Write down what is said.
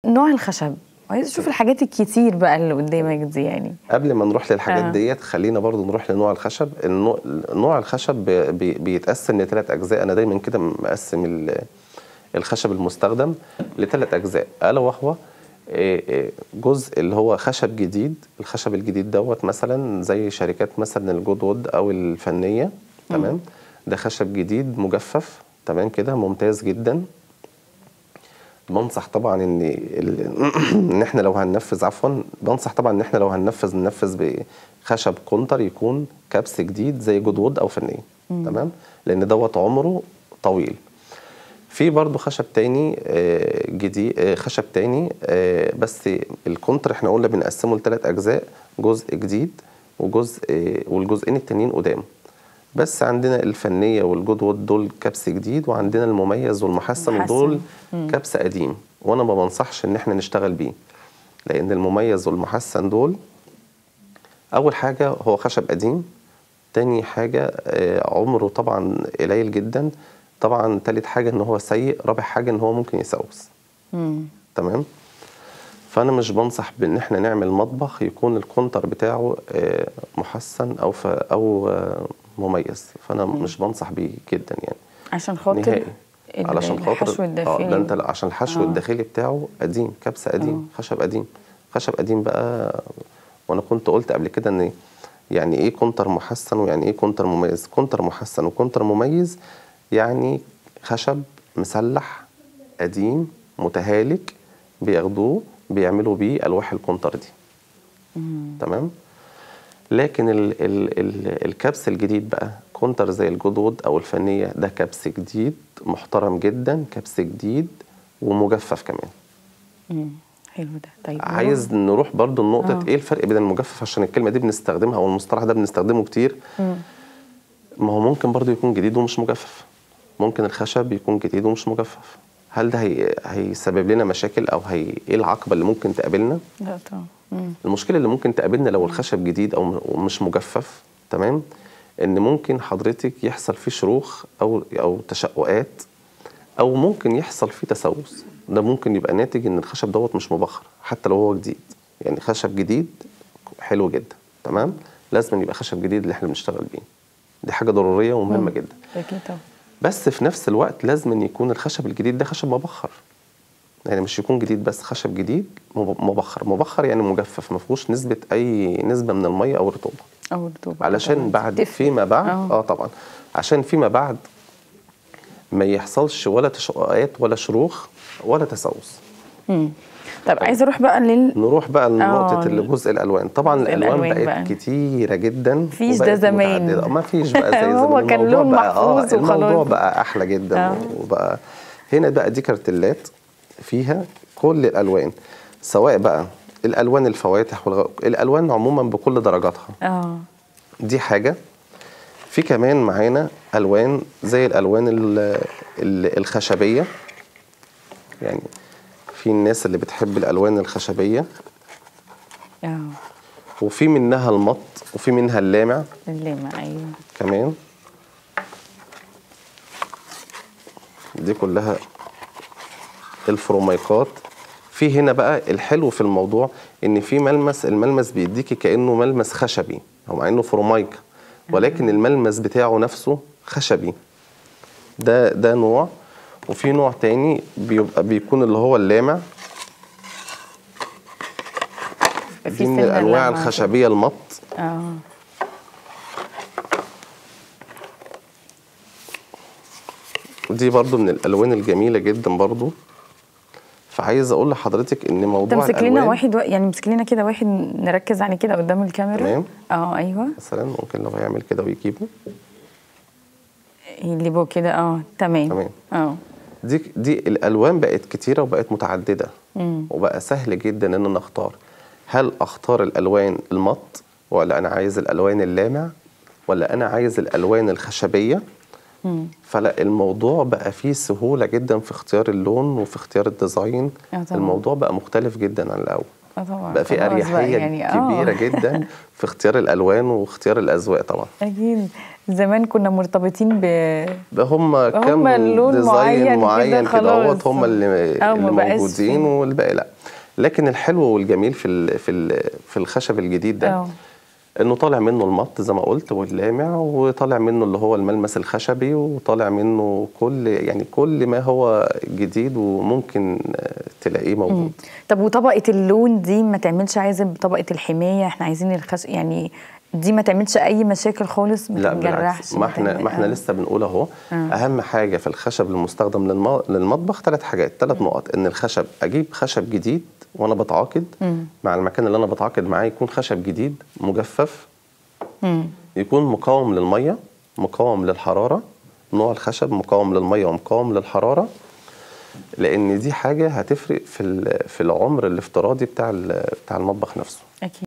نوع الخشب عايز اشوف الحاجات الكتير بقى اللي قدامك دي يعني قبل ما نروح للحاجات آه. ديت خلينا برضو نروح لنوع الخشب النوع, نوع الخشب بي- بي- بيتقسم لثلاث اجزاء انا دايما كده مقسم ال- الخشب المستخدم لثلاث اجزاء الا وهو إيه، إيه، جزء اللي هو خشب جديد الخشب الجديد دوت مثلا زي شركات مثلا الجود وود او الفنيه تمام ده خشب جديد مجفف تمام كده ممتاز جدا بنصح طبعا ان ال- ان احنا لو هننفذ عفوا بنصح طبعا ان احنا لو هننفذ ننفذ بخشب كونتر يكون كبس جديد زي جود وود او فنيه تمام لان دوت عمره طويل في برضو خشب تاني آه، جديد آه، خشب تاني آه، بس الكونتر احنا قلنا بنقسمه لثلاث اجزاء جزء جديد وجزء آه، والجزئين التانيين قدام بس عندنا الفنيه والجود وود دول كبس جديد وعندنا المميز والمحسن محسن. ودول كبس قديم وانا ما بنصحش ان احنا نشتغل بيه لان المميز والمحسن دول اول حاجه هو خشب قديم تاني حاجه آه، عمره طبعا قليل جدا طبعا تالت حاجه ان هو سيء رابع حاجه ان هو ممكن يسوس مم. تمام فانا مش بنصح بان احنا نعمل مطبخ يكون الكونتر بتاعه آه، محسن او ف او آه، مميز فانا مش بنصح بيه جدا يعني عشان خاطر نهائي ال- علشان خاطر الحشو الداخلي اه ده انت لا، عشان الحشو آه. الداخلي بتاعه قديم كبسه قديم خشب قديم خشب قديم بقى وانا كنت قلت قبل كده ان يعني ايه كونتر محسن ويعني ايه كونتر مميز كونتر محسن وكونتر مميز يعني خشب مسلح قديم متهالك بياخدوه بيعملوا بيه الواح الكونتر دي تمام لكن ال ال ال الكبس الجديد بقى كونتر زي الجدود او الفنيه ده كبس جديد محترم جدا كبس جديد ومجفف كمان مم. حلو ده طيب عايز نروح برضو لنقطه آه. ايه الفرق بين المجفف عشان الكلمه دي بنستخدمها او المصطلح ده بنستخدمه كتير ما هو ممكن برضو يكون جديد ومش مجفف ممكن الخشب يكون جديد ومش مجفف هل ده هي... هيسبب لنا مشاكل او هي... ايه العقبه اللي ممكن تقابلنا لا طبعا مم. المشكله اللي ممكن تقابلنا لو الخشب جديد او م- ومش مجفف تمام ان ممكن حضرتك يحصل فيه شروخ او او تشققات او ممكن يحصل فيه تسوس ده ممكن يبقى ناتج ان الخشب دوت مش مبخر حتى لو هو جديد يعني خشب جديد حلو جدا تمام لازم يبقى خشب جديد اللي احنا بنشتغل بيه دي حاجه ضروريه ومهمه جدا اكيد طبعا بس في نفس الوقت لازم أن يكون الخشب الجديد ده خشب مبخر يعني مش يكون جديد بس خشب جديد مب- مبخر مبخر يعني مجفف ما فيهوش نسبه اي نسبه من الميه او الرطوبه او الرطوبه علشان طبعاً. بعد تفرق. فيما بعد آه. اه طبعا عشان فيما بعد ما يحصلش ولا تشققات ولا شروخ ولا تسوس مم. طب عايزه اروح بقى لل نروح بقى لنقطة آه. اللي جزء الألوان طبعا جزء الألوان الألوان بقت بقى. كتيرة جدا مفيش ده وبقت زمان. متعددة. ما فيش بقى زي هو زمان كان الموضوع لون بقى محفوظ آه الموضوع وخلاص. بقى أحلى جدا آه. وبقى هنا بقى دي كارتلات فيها كل الألوان سواء بقى الألوان الفواتح والغ... الألوان عموما بكل درجاتها اه دي حاجة في كمان معانا ألوان زي الألوان ال- ال- الخشبية يعني في الناس اللي بتحب الألوان الخشبية اه وفي منها المط وفي منها اللامع الليمة ايوه كمان دي كلها الفرومايكات في هنا بقى الحلو في الموضوع ان في ملمس الملمس بيديكي كانه ملمس خشبي هو مع انه فرومايك ولكن الملمس بتاعه نفسه خشبي ده ده نوع وفي نوع تاني بيبقى بيكون اللي هو اللامع في دي من سنة الانواع لمعة الخشبيه المط كده. اه دي برضو من الالوان الجميله جدا برضو فعايز اقول لحضرتك ان موضوع تمسك لنا الألوان واحد و... يعني مسك لنا كده واحد نركز عليه كده قدام الكاميرا تمام. اه ايوه مثلا ممكن لو هيعمل كده ويجيبه يجيبوه كده اه تمام تمام. اه دي دي الالوان بقت كتيره وبقت متعدده مم. وبقى سهل جدا ان انا اختار هل اختار الالوان المط ولا انا عايز الالوان اللامع ولا انا عايز الالوان الخشبيه مم. فلا الموضوع بقى فيه سهوله جدا في اختيار اللون وفي اختيار الديزاين آه طبعاً. الموضوع بقى مختلف جدا عن الاول آه طبعا بقى في خلاص بقى اريحيه يعني آه. كبيره جدا في اختيار الالوان واختيار الاذواق طبعا اكيد زمان كنا مرتبطين ب ده هم كام اللون معين ديزاين كده معين كده خلاص. اهوت هم اللي, آه، ما اللي بقاش موجودين فيه. والباقي لا لكن الحلو والجميل في ال في ال في الخشب الجديد ده اه انه طالع منه المط زي ما قلت واللامع وطالع منه اللي هو الملمس الخشبي وطالع منه كل يعني كل ما هو جديد وممكن آه، تلاقيه موجود طب وطبقه اللون دي ما تعملش عايزه بطبقه الحمايه احنا عايزين الخش يعني دي ما تعملش اي مشاكل خالص ما لا تنجرحش بالعكس ما احنا تعمل- ما احنا آه. لسه بنقول اهو آه. اهم حاجه في الخشب المستخدم للم- للمطبخ ثلاث حاجات ثلاث نقط ان الخشب اجيب خشب جديد وانا بتعاقد مم. مع المكان اللي انا بتعاقد معاه يكون خشب جديد مجفف مم. يكون مقاوم للميه مقاوم للحراره نوع الخشب مقاوم للميه ومقاوم للحراره لان دي حاجه هتفرق في ال- في العمر الافتراضي بتاع ال- بتاع المطبخ نفسه اكيد